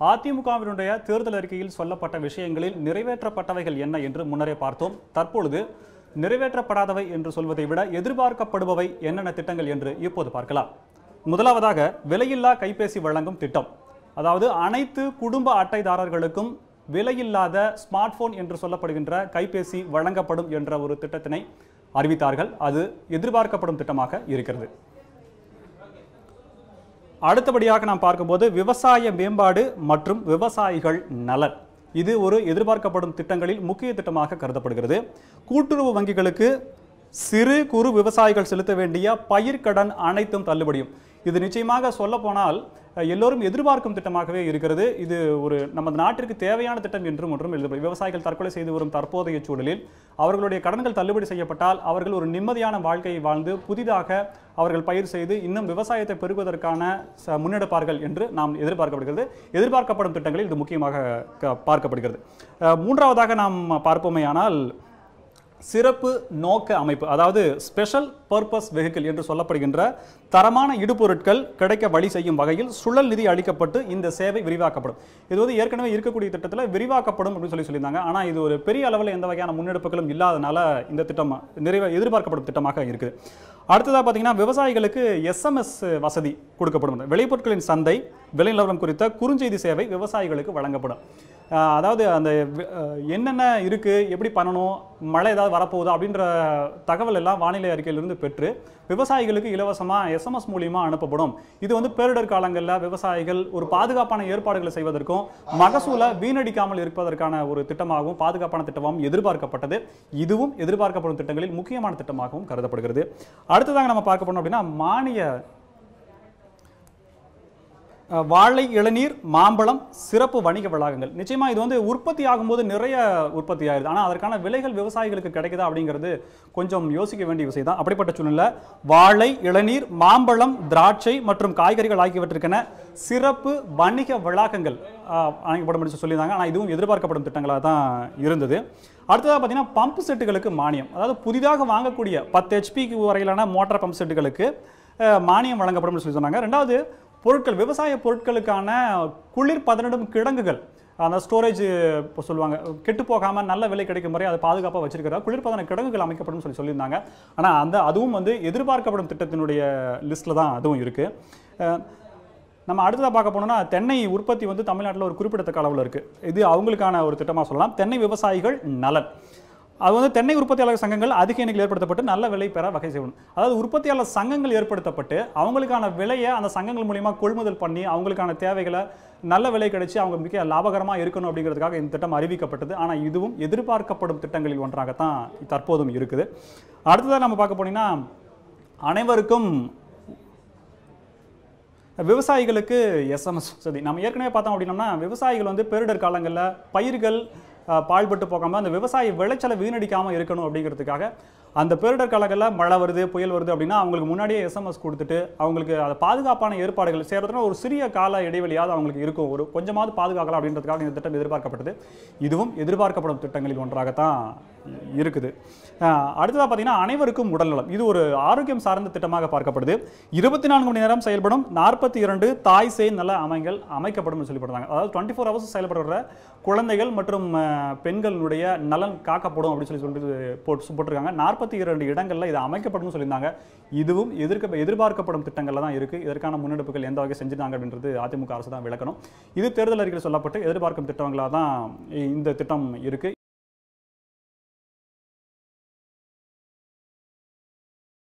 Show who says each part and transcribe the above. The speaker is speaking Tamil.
Speaker 1: அதிமுகவினுடைய தேர்தல் அறிக்கையில் சொல்லப்பட்ட விஷயங்களில் நிறைவேற்றப்பட்டவைகள் என்ன என்று முன்னரே பார்த்தோம் தற்பொழுது நிறைவேற்றப்படாதவை என்று சொல்வதை விட எதிர்பார்க்கப்படுபவை என்னென்ன திட்டங்கள் என்று இப்போது பார்க்கலாம் முதலாவதாக விலையில்லா கைபேசி வழங்கும் திட்டம் அதாவது அனைத்து குடும்ப அட்டைதாரர்களுக்கும் விலையில்லாத ஸ்மார்ட் போன் என்று சொல்லப்படுகின்ற கைபேசி வழங்கப்படும் என்ற ஒரு திட்டத்தினை அறிவித்தார்கள் அது எதிர்பார்க்கப்படும் திட்டமாக இருக்கிறது அடுத்தபடியாக நாம் பார்க்கும்போது விவசாய மேம்பாடு மற்றும் விவசாயிகள் நலன் இது ஒரு எதிர்பார்க்கப்படும் திட்டங்களில் முக்கிய திட்டமாக கருதப்படுகிறது கூட்டுறவு வங்கிகளுக்கு சிறு குறு விவசாயிகள் செலுத்த வேண்டிய பயிர்க்கடன் அனைத்தும் தள்ளுபடியும் இது நிச்சயமாக சொல்ல போனால் எல்லோரும் எதிர்பார்க்கும் திட்டமாகவே இருக்கிறது இது ஒரு நமது நாட்டிற்கு தேவையான திட்டம் என்றும் ஒன்றும் எழுதப்படும் விவசாயிகள் தற்கொலை செய்து வரும் தற்போதைய சூழலில் அவர்களுடைய கடன்கள் தள்ளுபடி செய்யப்பட்டால் அவர்கள் ஒரு நிம்மதியான வாழ்க்கையை வாழ்ந்து புதிதாக அவர்கள் பயிர் செய்து இன்னும் விவசாயத்தை பெருகுவதற்கான ச- முன்னெடுப்பார்கள் என்று நாம் எதிர்பார்க்கப்படுகிறது எதிர்பார்க்கப்படும் திட்டங்களில் இது முக்கியமாக க- பார்க்கப்படுகிறது அஹ், மூன்றாவதாக நாம் பார்ப்போமேயானால் சிறப்பு நோக்க அமைப்பு அதாவது ஸ்பெஷல் பர்பஸ் வெஹிக்கிள் என்று சொல்லப்படுகின்ற தரமான இடுபொருட்கள் கிடைக்க வழி செய்யும் வகையில் சுழல் நிதி அளிக்கப்பட்டு இந்த சேவை விரிவாக்கப்படும் இது வந்து ஏற்கனவே இருக்கக்கூடிய திட்டத்தில் விரிவாக்கப்படும் அப்படின்னு சொல்லி சொல்லியிருந்தாங்க ஆனால் இது ஒரு பெரிய அளவில் எந்த வகையான முன்னெடுப்புகளும் இல்லாதனால இந்த திட்டம் நிறைவே எதிர்பார்க்கப்படும் திட்டமாக இருக்குது அடுத்ததாக பார்த்தீங்கன்னா விவசாயிகளுக்கு எஸ்எம்எஸ் வசதி கொடுக்கப்படும் விளைபொருட்களின் சந்தை விலை நிலவரம் குறித்த குறுஞ்செய்தி சேவை விவசாயிகளுக்கு வழங்கப்படும் அஹ் அதாவது அந்த வி- அஹ் என்னென்ன இருக்குது எப்படி பண்ணணும் மழை ஏதாவது வரப்போகுதா அப்படின்ற தகவல் எல்லாம் வானிலை அறிக்கையிலிருந்து பெற்று விவசாயிகளுக்கு இலவசமாக எஸ்எம்எஸ் மூலியமா அனுப்பப்படும் இது வந்து பேரிடர் காலங்களில் விவசாயிகள் ஒரு பாதுகாப்பான ஏற்பாடுகளை செய்வதற்கும் மகசூலை வீணடிக்காமல் இருப்பதற்கான ஒரு திட்டமாகவும் பாதுகாப்பான திட்டமாகவும் எதிர்பார்க்கப்பட்டது இதுவும் எதிர்பார்க்கப்படும் திட்டங்களில் முக்கியமான திட்டமாகவும் கருதப்படுகிறது அடுத்ததாக நம்ம பார்க்க போனோம் அப்படின்னா மானிய அஹ், வாழை இளநீர் மாம்பழம் சிறப்பு வணிக வளாகங்கள் நிச்சயமா இது வந்து உற்பத்தி ஆகும்போது நிறைய உற்பத்தி ஆயிருது ஆனால் அதற்கான விலைகள் விவசாயிகளுக்கு கிடைக்குதா அப்படிங்கிறது கொஞ்சம் யோசிக்க வேண்டிய விஷயம் தான் அப்படிப்பட்ட சூழ்நிலை வாழை இளநீர் மாம்பழம் திராட்சை மற்றும் காய்கறிகள் ஆகியவற்றுக்கென சிறப்பு வணிக வளாகங்கள் அஹ், அமைக்கப்படும் என்று சொல்லியிருந்தாங்க ஆனால் இதுவும் எதிர்பார்க்கப்படும் திட்டங்களாக தான் இருந்தது அடுத்ததாக பார்த்தீங்கன்னா பம்ப் செட்டுகளுக்கு மானியம் அதாவது புதிதாக வாங்கக்கூடிய பத்து ஹெச்பிக்கு வரையிலான மோட்டார் பம்ப் செட்டுகளுக்கு அஹ், மானியம் வழங்கப்படும் சொல்லி சொன்னாங்க ரெண்டாவது பொருட்கள் விவசாய பொருட்களுக்கான குளிர் பதனிடும் கிடங்குகள் அந்த ஸ்டோரேஜ் இப்போ சொல்லுவாங்க கெட்டு போகாமல் நல்ல விலை கிடைக்கும் முறை அதை பாதுகாப்பாக வச்சிருக்கிற குளிர்பதன கிடங்குகள் அமைக்கப்படும் சொல்லி சொல்லியிருந்தாங்க ஆனால் அந்த அதுவும் வந்து எதிர்பார்க்கப்படும் திட்டத்தினுடைய லிஸ்ட்டில் தான் அதுவும் இருக்குது நம்ம அடுத்ததாக பார்க்க போனோம்னா தென்னை உற்பத்தி வந்து தமிழ்நாட்டில் ஒரு குறிப்பிடத்தக்க அளவில் இருக்குது இது அவங்களுக்கான ஒரு திட்டமாக சொல்லலாம் தென்னை விவசாயிகள் நலன் அது வந்து தென்னை உற்பத்தியாளர் சங்கங்கள் அதிக எண்ணிக்கையில் ஏற்படுத்தப்பட்டு நல்ல விலை பெற வகை செய்யணும் அதாவது உற்பத்தியாளர் சங்கங்கள் ஏற்படுத்தப்பட்டு அவங்களுக்கான விலையை அந்த சங்கங்கள் மூலியமா கொள்முதல் பண்ணி அவங்களுக்கான தேவைகளை நல்ல விலை கிடைச்சி அவங்க மிக லாபகரமாக இருக்கணும் அப்படிங்கிறதுக்காக இந்த திட்டம் அறிவிக்கப்பட்டது ஆனால் இதுவும் எதிர்பார்க்கப்படும் திட்டங்களில் ஒன்றாகத்தான் தற்போதும் இருக்குது அடுத்ததாக நம்ம பார்க்க போனீங்கன்னா அனைவருக்கும் விவசாயிகளுக்கு எஸ்எம்எஸ் வசதி நம்ம ஏற்கனவே பார்த்தோம் அப்படின்னம்னா விவசாயிகள் வந்து பேரிடர் காலங்களில் பயிர்கள் அஹ், பாழ்பட்டு போகாமல் அந்த விவசாய விளைச்சலை வீணடிக்காமல் இருக்கணும் அப்படிங்கிறதுக்காக அந்த பேரிடர் காலங்களில் மழை வருது புயல் வருது அப்படின்னா அவங்களுக்கு முன்னாடியே எஸ்எம்எஸ் கொடுத்துட்டு அவங்களுக்கு அதை பாதுகாப்பான ஏற்பாடுகள் செய்கிறதுனா ஒரு சிறிய கால இடைவெளியாவது அவங்களுக்கு இருக்கும் ஒரு கொஞ்சமாவது பாதுகாக்கலாம் அப்படின்றதுக்காக இந்த திட்டம் எதிர்பார்க்கப்பட்டது இதுவும் எதிர்பார்க்கப்படும் திட்டங்களில் ஒன்றாகத்தான் இருக்குது அஹ், அடுத்ததாக பார்த்தீங்கன்னா அனைவருக்கும் உடல்நலம் இது ஒரு ஆரோக்கியம் சார்ந்த திட்டமாக பார்க்கப்படுது இருபத்தி நான்கு மணி நேரம் செயல்படும் நாற்பத்தி இரண்டு தாய் சேய் நல அமைகள் அமைக்கப்படும் சொல்லப்படுறாங்க அதாவது டுவெண்ட்டி ஃபோர் ஹவர்ஸ் செயல்படுற குழந்தைகள் மற்றும் அஹ், பெண்களுடைய நலன் காக்கப்படும் அப்படின்னு சொல்லி சொல்லிட்டு போட்டு போட்டிருக்காங்க நாற்பத்தி இரண்டு இடங்களில் இது அமைக்கப்படும் சொல்லியிருந்தாங்க இதுவும் எதிர்க்க எதிர்பார்க்கப்படும் திட்டங்கள்ல தான் இருக்கு இதற்கான முன்னெடுப்புகள் எந்த வகை செஞ்சிருந்தாங்க அப்படின்றது அதிமுக அரசு தான் விளக்கணும் இது தேர்தல் அறிக்கையில் சொல்லப்பட்டு எதிர்பார்க்கும் திட்டங்களாக தான் இந்த திட்டம் இருக்கு